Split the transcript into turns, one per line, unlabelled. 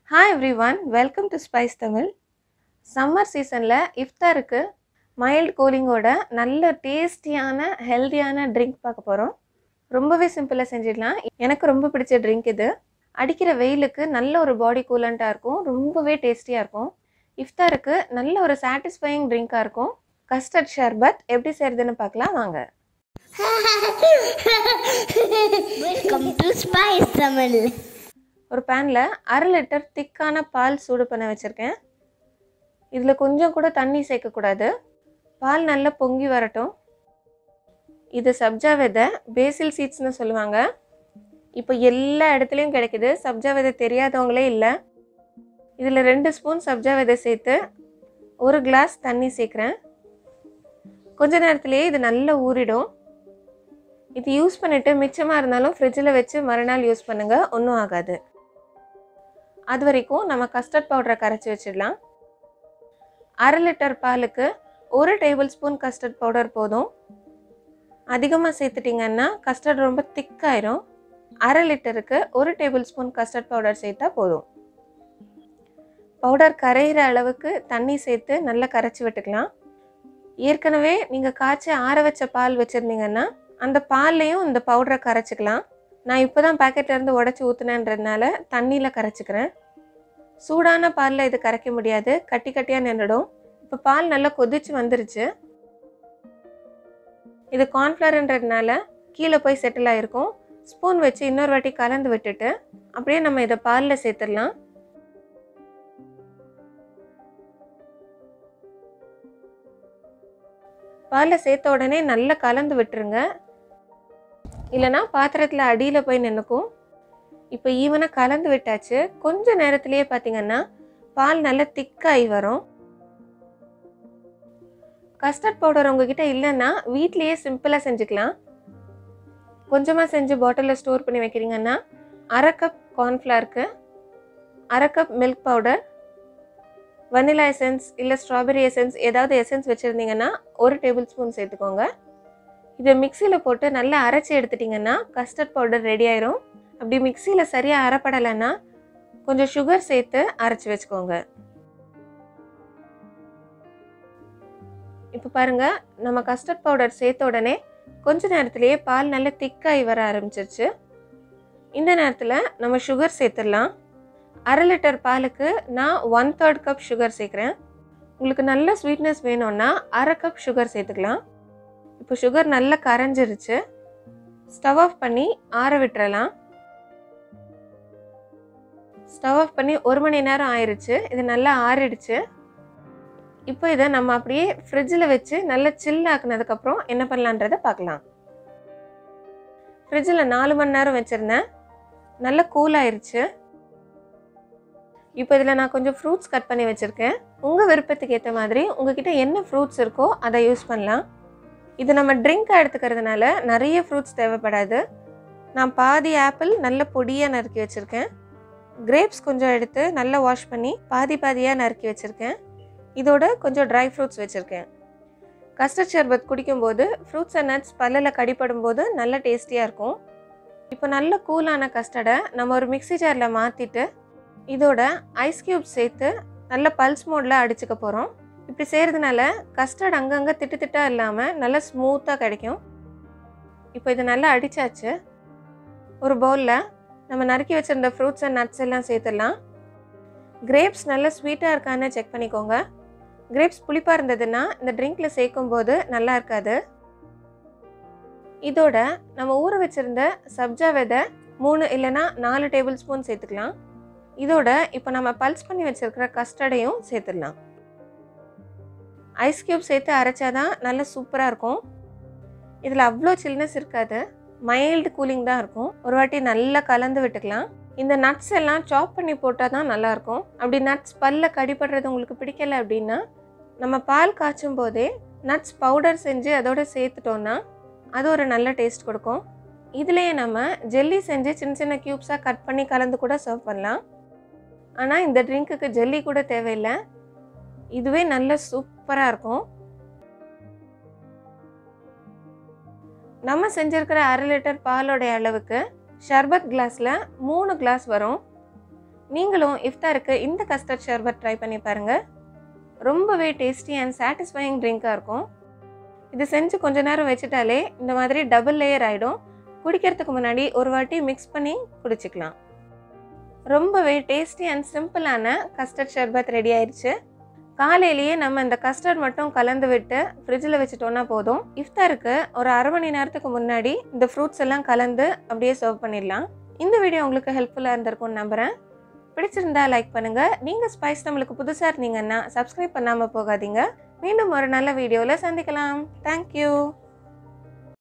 hi everyone welcome to Spice Tamil summer சீசனில் இஃப்தாருக்கு mild கூலிங்கோட நல்ல டேஸ்டியான ஹெல்தியான ட்ரிங்க் பார்க்க போகிறோம் ரொம்பவே சிம்பிளாக செஞ்சிடலாம் எனக்கு ரொம்ப பிடிச்ச ட்ரிங்க் இது அடிக்கிற வெயிலுக்கு நல்ல ஒரு பாடி கூலண்ட்டாக இருக்கும் ரொம்பவே டேஸ்டியாக இருக்கும் இஃப்தாருக்கு நல்ல ஒரு சாட்டிஸ்ஃபையிங் ட்ரிங்காக இருக்கும் கஸ்டர்ட் ஷர்பத் எப்படி செய்கிறதுன்னு பார்க்கலாம் வாங்க
வெல்கம் டு ஸ்பைஸ் தமிழ்
ஒரு பேனில் அரை லிட்டர் திக்கான பால் சூடு பண்ண வச்சுருக்கேன் இதில் கொஞ்சம் கூட தண்ணி சேர்க்கக்கூடாது பால் நல்லா பொங்கி வரட்டும் இது சப்ஜா விதை பேசில் சீட்ஸ்னு சொல்லுவாங்க இப்போ எல்லா இடத்துலையும் கிடைக்குது சப்ஜா விதை தெரியாதவங்களே இல்லை இதில் ரெண்டு ஸ்பூன் சப்ஜா விதை சேர்த்து ஒரு கிளாஸ் தண்ணி சேர்க்குறேன் கொஞ்ச நேரத்துலேயே இது நல்லா ஊறிடும் இது யூஸ் பண்ணிவிட்டு மிச்சமாக இருந்தாலும் ஃப்ரிட்ஜில் வச்சு மறுநாள் யூஸ் பண்ணுங்கள் ஒன்றும் ஆகாது அது வரைக்கும் நம்ம கஸ்டர்ட் பவுடரை கரைச்சி வச்சிடலாம் அரை லிட்டர் பாலுக்கு ஒரு டேபிள் ஸ்பூன் கஸ்டர்ட் பவுடர் போதும் அதிகமாக சேர்த்துட்டிங்கன்னா கஸ்டர்ட் ரொம்ப திக்காயிரும் அரை லிட்டருக்கு ஒரு டேபிள் ஸ்பூன் கஸ்டர்ட் பவுடர் சேர்த்தா போதும் பவுடர் கரையிற அளவுக்கு தண்ணி சேர்த்து நல்லா கரைச்சி விட்டுக்கலாம் ஏற்கனவே நீங்கள் காய்ச்சி ஆற வச்ச பால் வச்சுருந்தீங்கன்னா அந்த பால்லையும் இந்த பவுடரை கரைச்சிக்கலாம் நான் இப்போ தான் பேக்கெட்லேருந்து உடச்சி ஊற்றுனேன்றதுனால தண்ணியில் கரைச்சிக்கிறேன் சூடான பாலில் இது கரைக்க முடியாது கட்டி கட்டியாக நின்றுடும் இப்போ பால் நல்லா கொதிச்சு வந்துருச்சு இது கார்ன்ஃப்ளவர்ன்றதுனால கீழே போய் செட்டில் ஆகிருக்கும் ஸ்பூன் வச்சு இன்னொரு வாட்டி கலந்து விட்டுட்டு அப்படியே நம்ம இதை பாலில் சேர்த்துடலாம் பாலில் சேர்த்த உடனே நல்லா கலந்து விட்டுருங்க இல்லைனா பாத்திரத்தில் அடியில் போய் நின்றுக்கும் இப்போ ஈவனாக கலந்து விட்டாச்சு கொஞ்ச நேரத்திலேயே பார்த்தீங்கன்னா பால் நல்லா திக்காகி வரும் கஸ்டர்ட் பவுடர் உங்ககிட்ட இல்லைன்னா வீட்லேயே சிம்பிளாக செஞ்சுக்கலாம் கொஞ்சமாக செஞ்சு பாட்டிலில் ஸ்டோர் பண்ணி வைக்கிறீங்கன்னா அரை கப் கார்ன்ஃப்ளவருக்கு அரை cup milk powder vanilla essence இல்லை ஸ்ட்ராபெரி எசன்ஸ் ஏதாவது எசன்ஸ் வச்சுருந்தீங்கன்னா ஒரு டேபிள் ஸ்பூன் சேர்த்துக்கோங்க இதை மிக்சியில் போட்டு நல்லா அரைச்சி எடுத்துட்டிங்கன்னா கஸ்டர்ட் பவுடர் ரெடி ஆயிரும் அப்படி மிக்சியில் சரியாக அரைப்படலைன்னா கொஞ்சம் சுகர் சேர்த்து அரைச்சி வச்சுக்கோங்க இப்போ பாருங்கள் நம்ம கஸ்டர்ட் பவுடர் சேர்த்த உடனே கொஞ்ச நேரத்திலேயே பால் நல்லா திக்காகி வர ஆரம்பிச்சிருச்சு இந்த நேரத்தில் நம்ம சுகர் சேர்த்துடலாம் அரை லிட்டர் பாலுக்கு நான் ஒன் தேர்ட் கப் சுகர் சேர்க்குறேன் உங்களுக்கு நல்ல ஸ்வீட்னஸ் வேணும்னா அரை கப் சுகர் சேர்த்துக்கலாம் இப்போ சுகர் நல்லா கரைஞ்சிருச்சு ஸ்டவ் ஆஃப் பண்ணி ஆற விட்டுறலாம் ஸ்டவ் ஆஃப் பண்ணி ஒரு மணி நேரம் ஆயிடுச்சு இது நல்லா ஆறிடுச்சு இப்போ இதை நம்ம அப்படியே ஃப்ரிட்ஜில் வச்சு நல்லா சில் ஆக்குனதுக்கப்புறம் என்ன பண்ணலான்றதை பார்க்கலாம் ஃப்ரிட்ஜில் நாலு மணி நேரம் வச்சுருந்தேன் நல்லா கூல் ஆயிடுச்சு இப்போ இதில் நான் கொஞ்சம் ஃப்ரூட்ஸ் கட் பண்ணி வச்சுருக்கேன் உங்கள் விருப்பத்துக்கு ஏற்ற மாதிரி உங்ககிட்ட என்ன ஃப்ரூட்ஸ் இருக்கோ அதை யூஸ் பண்ணலாம் இது நம்ம ட்ரிங்காக எடுத்துக்கிறதுனால நிறைய ஃப்ரூட்ஸ் தேவைப்படாது நான் பாதி ஆப்பிள் நல்ல பொடியாக நறுக்கி வச்சுருக்கேன் கிரேப்ஸ் கொஞ்சம் எடுத்து நல்லா வாஷ் பண்ணி பாதி பாதியாக நறுக்கி வச்சுருக்கேன் இதோட கொஞ்சம் ட்ரை ஃப்ரூட்ஸ் வச்சுருக்கேன் கஸ்டர்ட் ஷர்பத் குடிக்கும்போது ஃப்ரூட்ஸ் அண்ட் நட்ஸ் பல்லில் கடிப்படும் போது நல்ல டேஸ்டியாக இருக்கும் இப்போ நல்ல கூலான கஸ்டர்டை நம்ம ஒரு மிக்சி ஜாரில் மாற்றிட்டு இதோட ஐஸ் க்யூப் சேர்த்து நல்ல பல்ஸ் மோடில் அடிச்சுக்க போகிறோம் இப்படி செய்கிறதுனால கஸ்டர்ட் அங்கங்கே திட்டு திட்டாக இல்லாமல் நல்லா ஸ்மூத்தாக கிடைக்கும் இப்போ இது நல்லா அடித்தாச்சு ஒரு பவுலில் நம்ம நறுக்கி வச்சுருந்த ஃப்ரூட்ஸ் அண்ட் நட்ஸ் எல்லாம் சேர்த்துடலாம் கிரேப்ஸ் நல்லா ஸ்வீட்டாக இருக்கான்னு செக் பண்ணிக்கோங்க கிரேப்ஸ் புளிப்பாக இருந்ததுன்னா இந்த ட்ரிங்க்கில் சேர்க்கும் போது நல்லா இருக்காது இதோட நம்ம ஊற வச்சுருந்த சப்ஜா விதை மூணு இல்லைன்னா நாலு டேபிள் ஸ்பூன் சேர்த்துக்கலாம் இதோட இப்போ நம்ம பல்ஸ் பண்ணி வச்சுருக்கிற கஸ்டர்டையும் சேர்த்துடலாம் ஐஸ் க்யூப் சேர்த்து அரைச்சாதான் நல்லா சூப்பராக இருக்கும் இதில் அவ்வளோ சில்னஸ் இருக்காது மைல்டு கூலிங் தான் இருக்கும் ஒரு வாட்டி நல்லா கலந்து விட்டுக்கலாம் இந்த நட்ஸ் எல்லாம் சாப் பண்ணி போட்டால் தான் நல்லாயிருக்கும் அப்படி நட்ஸ் பல்ல கடிப்படுறது உங்களுக்கு பிடிக்கல அப்படின்னா நம்ம பால் காய்ச்சும் போதே நட்ஸ் பவுடர் செஞ்சு அதோட சேர்த்துட்டோன்னா அது ஒரு நல்ல டேஸ்ட் கொடுக்கும் இதுலேயே நம்ம ஜெல்லி செஞ்சு சின்ன சின்ன க்யூப்ஸாக கட் பண்ணி கலந்து கூட சர்வ் பண்ணலாம் ஆனால் இந்த ட்ரிங்க்குக்கு ஜெல்லி கூட தேவையில்லை இதுவே நல்ல சூப்பராக இருக்கும் நம்ம செஞ்சுருக்கிற அரை லிட்டர் பாலோடைய அளவுக்கு ஷர்பத் கிளாஸில் மூணு கிளாஸ் வரும் நீங்களும் இஃப்தாருக்கு இந்த கஸ்டர்ட் ஷர்பத் ட்ரை பண்ணி பாருங்கள் ரொம்பவே டேஸ்டி அண்ட் சாட்டிஸ்ஃபையிங் ட்ரிங்காக இருக்கும் இது செஞ்சு கொஞ்ச நேரம் வச்சுட்டாலே இந்த மாதிரி டபுள் லேயர் ஆகிடும் குடிக்கிறதுக்கு முன்னாடி ஒரு வாட்டி மிக்ஸ் பண்ணி குடிச்சிக்கலாம் ரொம்பவே டேஸ்டி அண்ட் சிம்பிளான கஸ்டர்ட் ஷர்பத் ரெடி ஆயிடுச்சு காலையிலேயே நம்ம இந்த கஸ்டர்ட் மட்டும் கலந்து விட்டு ஃப்ரிட்ஜில் வச்சுட்டோன்னா போதும் இஃப்தாருக்கு ஒரு அரை மணி நேரத்துக்கு முன்னாடி இந்த ஃப்ரூட்ஸ் எல்லாம் கலந்து அப்படியே சர்வ் பண்ணிடலாம் இந்த வீடியோ உங்களுக்கு ஹெல்ப்ஃபுல்லாக இருந்திருக்கும்னு நம்புகிறேன் பிடிச்சிருந்தா லைக் பண்ணுங்கள் நீங்கள் ஸ்பைஸ் நம்மளுக்கு புதுசாக இருந்தீங்கன்னா சப்ஸ்கிரைப் பண்ணாமல் போகாதீங்க மீண்டும் ஒரு நல்ல வீடியோவில் சந்திக்கலாம் தேங்க்யூ